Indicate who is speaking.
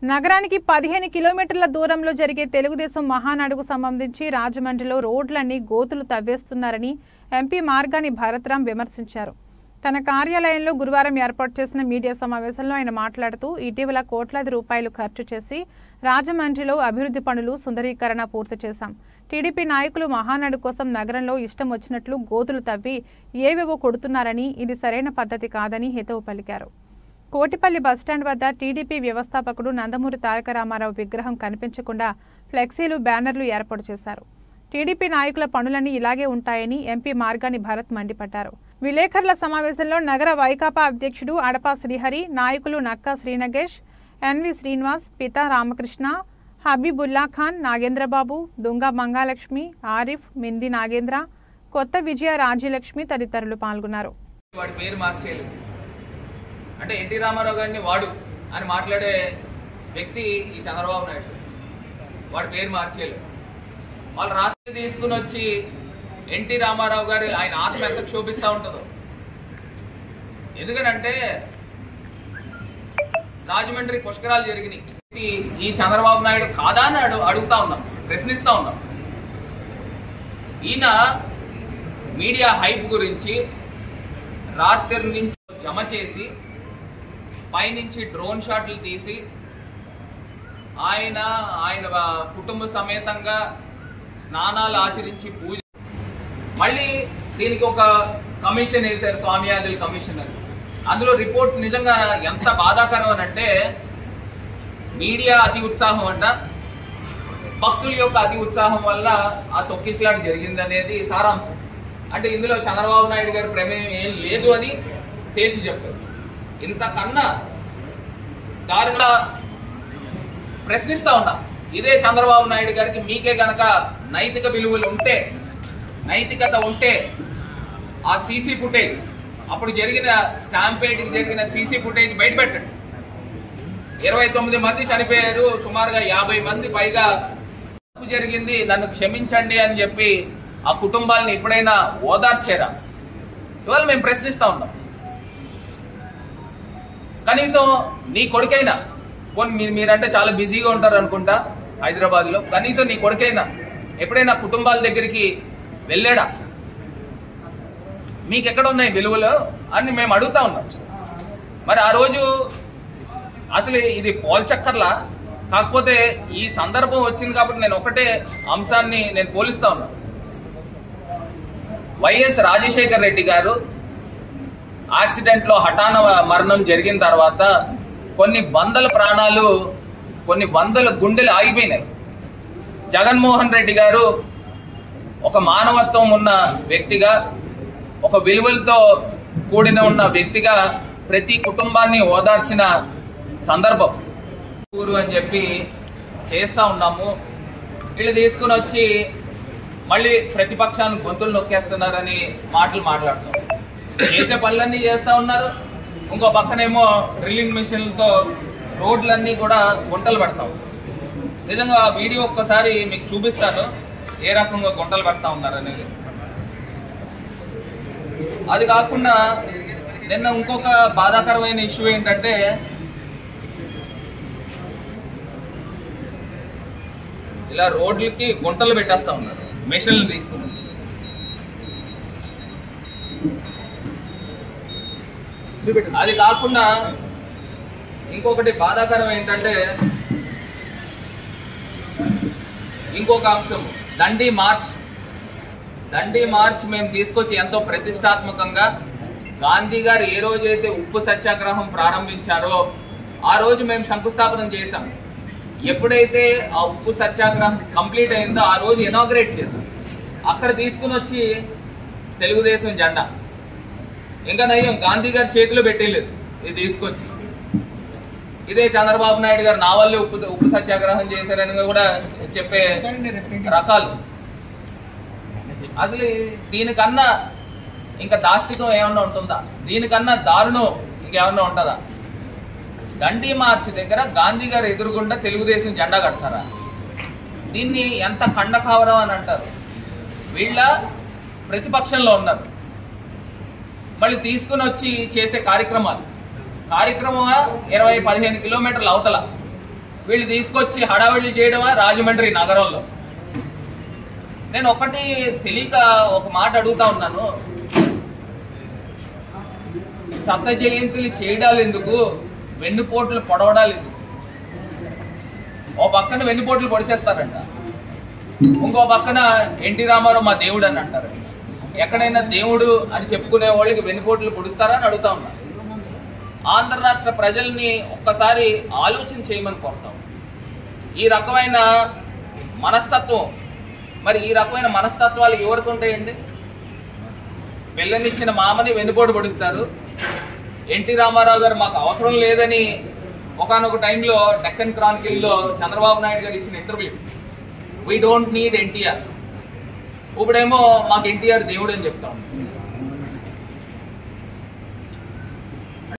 Speaker 1: నగరానికి పదిహేను కిలోమీటర్ల దూరంలో జరిగే తెలుగుదేశం మహానాడుకు సంబంధించి రాజమండ్రిలో రోడ్లన్నీ గోతులు తవ్వేస్తున్నారని ఎంపీ మార్గాని భరత్రాం విమర్శించారు తన కార్యాలయంలో గురువారం ఏర్పాటు చేసిన మీడియా సమావేశంలో ఆయన మాట్లాడుతూ ఇటీవల కోట్లాది రూపాయలు ఖర్చు చేసి రాజమండ్రిలో అభివృద్ధి పనులు సుందరీకరణ పూర్తి చేశాం టీడీపీ నాయకులు మహానాడు కోసం నగరంలో ఇష్టం వచ్చినట్లు గోతులు తవ్వి ఏవేవో కొడుతున్నారని ఇది సరైన పద్ధతి కాదని హితవు పలికారు కోటిపల్లి బస్టాండ్ వద్ద టీడీపీ వ్యవస్థాపకుడు నందమూరి తారక రామారావు విగ్రహం కనిపించకుండా ఫ్లెక్సీలు బ్యానర్లు ఏర్పాటు చేశారు టీడీపీ నాయకుల పనులన్నీ ఇలాగే ఉంటాయని ఎంపీ మార్గాని భరత్ మండిపడ్డారు విలేకరుల సమావేశంలో నగర వైకాపా అధ్యక్షుడు అడపా శ్రీహరి నాయకులు నక్కా శ్రీనగేష్ ఎన్వి శ్రీనివాస్ పితా రామకృష్ణ హబీబుల్లా ఖాన్ నాగేంద్రబాబు దొంగ మంగాలక్ష్మి ఆరిఫ్ మింది నాగేంద్ర కొత్త విజయ రాజ్యలక్ష్మి తదితరులు పాల్గొన్నారు
Speaker 2: వాడి పేరు మార్చేయలేదు అంటే ఎన్టీ రామారావు గారిని వాడు అని మాట్లాడే వ్యక్తి ఈ చంద్రబాబు నాయుడు వాడి పేరు మార్చేయలేదు వాళ్ళు రాష్ట్రం తీసుకుని వచ్చి ఎన్టీ రామారావు గారి ఆయన ఆత్మ ఎంత క్షోభిస్తూ ఉంటుందో ఎందుకనంటే రాజమండ్రి పుష్కరాలు జరిగినాయి ఈ- ఈ చంద్రబాబు నాయుడు కాదా అని అడు అడుగుతా ఉన్నాం ప్రశ్నిస్తా ఉన్నాం ఈయన మీడియా హైప్ గురించి రాత్రి నుంచి జమ చేసి పైనుంచి డ్రోన్ షాట్లు తీసి ఆయన ఆయన కుటుంబ సమేతంగా స్నానాలు ఆచరించి పూజ మళ్ళీ దీనికి ఒక కమిషన్ వేశారు స్వామియాజుల కమిషన్ అని అందులో రిపోర్ట్స్ నిజంగా ఎంత బాధాకరం అని అంటే మీడియా అతి ఉత్సాహం అంట భక్తుల యొక్క అతి ఉత్సాహం వల్ల ఆ తొక్కిసలాట జరిగింది అనేది సారాంశం అంటే ఇందులో చంద్రబాబు నాయుడు గారి ప్రమేయం ఏం లేదు అని తేల్చి చెప్పారు ఇంతకన్నా దారుణ ప్రశ్నిస్తా ఉన్నా ఇదే చంద్రబాబు నాయుడు గారికి మీకే గనక నైతిక విలువలు ఉంటే నైతికత ఉంటే ఆ సీసీ ఫుటేజ్ అప్పుడు జరిగిన స్టాంపేడ్కి జరిగిన సీసీ ఫుటేజ్ బయట పెట్టండి ఇరవై తొమ్మిది మంది చనిపోయారు సుమారుగా యాభై మంది పైగా తప్పు జరిగింది నన్ను క్షమించండి అని చెప్పి ఆ కుటుంబాలను ఎప్పుడైనా ఓదార్చారా ఇవాళ మేము ప్రశ్నిస్తా ఉన్నాం కనీసం నీ కొడుకైనా పోనీ మీరు మీరంటే చాలా బిజీగా ఉంటారు అనుకుంటా హైదరాబాద్ లో కనీసం నీ కొడుకైనా ఎప్పుడైనా కుటుంబాల దగ్గరికి వెళ్ళాడా మీకు ఎక్కడ ఉన్నాయి విలువలు అని మేము అడుగుతా ఉన్నాం మరి ఆ రోజు అసలు ఇది పోల్చక్కర్లా కాకపోతే ఈ సందర్భం వచ్చింది కాబట్టి నేను ఒకటే అంశాన్ని నేను పోలిస్తా ఉన్నా వైఎస్ రాజశేఖర్ రెడ్డి గారు యాక్సిడెంట్ లో హఠాన మరణం జరిగిన తర్వాత కొన్ని వందల ప్రాణాలు కొన్ని వందల గుండెలు ఆగిపోయినాయి జగన్మోహన్ రెడ్డి గారు ఒక మానవత్వం ఉన్న వ్యక్తిగా ఒక విలువలతో కూడిన ఉన్న వ్యక్తిగా ప్రతి కుటుంబాన్ని ఓదార్చిన సందర్భం ఊరు అని చెప్పి చేస్తా ఉన్నాము వీళ్ళు తీసుకుని వచ్చి మళ్ళీ ప్రతిపక్షాన్ని గొంతులు నొక్కేస్తున్నారని మాటలు మాట్లాడుతున్నారు చేసే పనులన్నీ చేస్తా ఉన్నారు ఇంకో పక్కనేమో డ్రిల్లింగ్ మిషన్లతో రోడ్లన్నీ కూడా గుంటలు పెడతా ఉన్నారు నిజంగా ఆ వీడియో ఒక్కసారి మీకు చూపిస్తాను ఏ రకంగా గుంటలు పెడతా ఉన్నారు అనేది అది కాకుండా నిన్న ఇంకొక బాధాకరమైన ఇష్యూ ఏంటంటే ఇలా రోడ్లకి గుంటలు పెట్టేస్తా ఉన్నారు మెషిన్లు తీసుకుని వచ్చి. అది కాకుండా ఇంకొకటి బాధాకరం ఏంటంటే ఇంకొక అంశం దండి మార్చ్ దండి మార్చ్ మేము తీసుకొచ్చి ఎంతో ప్రతిష్టాత్మకంగా గాంధీ గారు ఏ రోజైతే ఉప్పు సత్యాగ్రహం ప్రారంభించారో ఆ రోజు మేము శంకుస్థాపన చేశాం ఎప్పుడైతే ఆ ఉప్పు సత్యాగ్రహం కంప్లీట్ అయిందో ఆ రోజు ఇనాగ్రేట్ చేశాం అక్కడ తీసుకుని వచ్చి తెలుగుదేశం జెండా ఇంకా నయ్యం గాంధీ గారి చేతిలో పెట్టేయలేదు ఇది తీసుకొచ్చి ఇదే చంద్రబాబు నాయుడు గారు నా వల్లే ఉప్పు ఉప్పు సత్యాగ్రహం చేశారని కూడా చెప్పే రకాలు అసలు ఈ- దీనికన్నా ఇంకా దాష్టికం ఏమన్నా ఉంటుందా దీనికన్నా దారుణం ఇంకేమన్నా ఉంటుందా దండి మార్చ్ దగ్గర గాంధీ గారు ఎదురుగుండా తెలుగుదేశం జెండా కడతారా దీన్ని ఎంత కండకావరం అని అంటారు వీళ్ళ ప్రతిపక్షంలో ఉన్నారు మళ్ళీ తీసుకుని వచ్చి చేసే కార్యక్రమాలు కార్యక్రమం ఇరవై పదిహేను కిలోమీటర్ల అవతల వీళ్ళు తీసుకొచ్చి హడావిడి చేయడమా రాజమండ్రి నగరంలో నేను ఒకటి తెలియక ఒక మాట అడుగుతా ఉన్నాను శత జయంతులు చేయడాలు ఎందుకు వెన్నుపోట్లు పొడవడాలు ఎందుకు ఓ పక్కన వెన్నుపోట్లు పొడిసేస్తారంట ఇంకో పక్కన ఎన్టీ రామారావు మా దేవుడు అని అంటారు ఎక్కడైనా దేవుడు అని చెప్పుకునే వాళ్ళకి వెన్నుపోట్లు పొడుస్తారా అని అడుగుతా ఉన్నా ఆంధ్ర రాష్ట్ర ప్రజల్ని ఒక్కసారి ఆలోచన చేయమని కోరుతాం ఈ రకమైన మనస్తత్వం మరి ఈ రకమైన మనస్తత్వాలు ఎవరికి ఉంటాయండి పిల్లనిచ్చిన మామని వెన్నుపోటు పొడుస్తారు ఎన్టీ రామారావు గారు మాకు అవసరం లేదని ఒకనొక టైంలో డెక్కన్ క్రానికల్లో చంద్రబాబు నాయుడు గారు ఇచ్చిన interview we don't need NTR ఇప్పుడేమో మాకు ఎన్టీఆర్ దేవుడు అని చెప్తాం